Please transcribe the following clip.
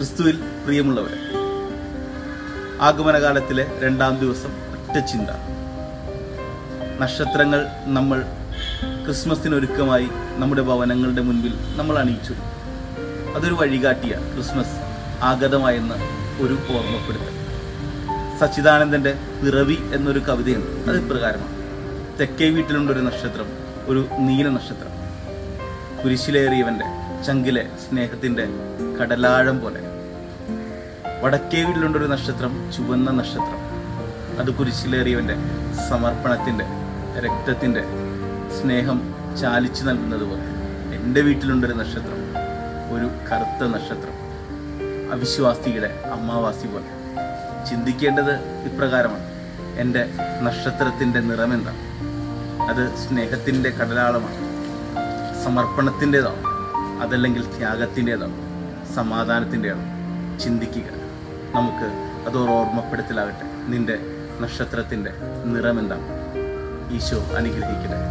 ക്രിസ്തുവിൽ പ്രിയമുള്ളവരെ ആഗമനകാലത്തിലെ രണ്ടാം ദിവസം ഒറ്റ ചിന്ത നക്ഷത്രങ്ങൾ നമ്മൾ ക്രിസ്മസിനൊരുക്കമായി നമ്മുടെ ഭവനങ്ങളുടെ മുൻപിൽ നമ്മൾ അണിയിച്ചു അതൊരു വഴികാട്ടിയ ക്രിസ്മസ് ആഗതമായെന്ന് ഒരു ഓർമ്മപ്പെടുത്തൽ സച്ചിദാനന്ദന്റെ പിറവി എന്നൊരു കവിതയുണ്ട് അത് ഇപ്രകാരമാണ് തെക്കേ വീട്ടിലുണ്ടൊരു നക്ഷത്രം ഒരു നീല നക്ഷത്രം കുരിശിലേറിയവന്റെ ചങ്കിലെ സ്നേഹത്തിന്റെ കടലാഴം പോലെ വടക്കേ വീട്ടിലുണ്ടൊരു നക്ഷത്രം ചുവന്ന നക്ഷത്രം അത് കുരിശിലേറിയവന്റെ സമർപ്പണത്തിന്റെ രക്തത്തിന്റെ സ്നേഹം ചാലിച്ചു നൽകുന്നത് പോലെ എൻ്റെ വീട്ടിലുണ്ടൊരു നക്ഷത്രം ഒരു കറുത്ത നക്ഷത്രം അവിശ്വാസിയുടെ അമ്മാവാസി പോലെ ചിന്തിക്കേണ്ടത് ഇപ്രകാരമാണ് എൻ്റെ നക്ഷത്രത്തിൻ്റെ നിറമെന്താണ് അത് സ്നേഹത്തിൻ്റെ കടലാളമാണ് സമർപ്പണത്തിൻ്റെതാണോ അതല്ലെങ്കിൽ ത്യാഗത്തിൻ്റെതാണോ സമാധാനത്തിൻ്റെയാണോ ചിന്തിക്കുക നമുക്ക് അതൊരു ഓർമ്മപ്പെടുത്തലാകട്ടെ നിന്റെ നക്ഷത്രത്തിൻ്റെ നിറമെന്താണ് ഈശോ അനുഗ്രഹിക്കട്ടെ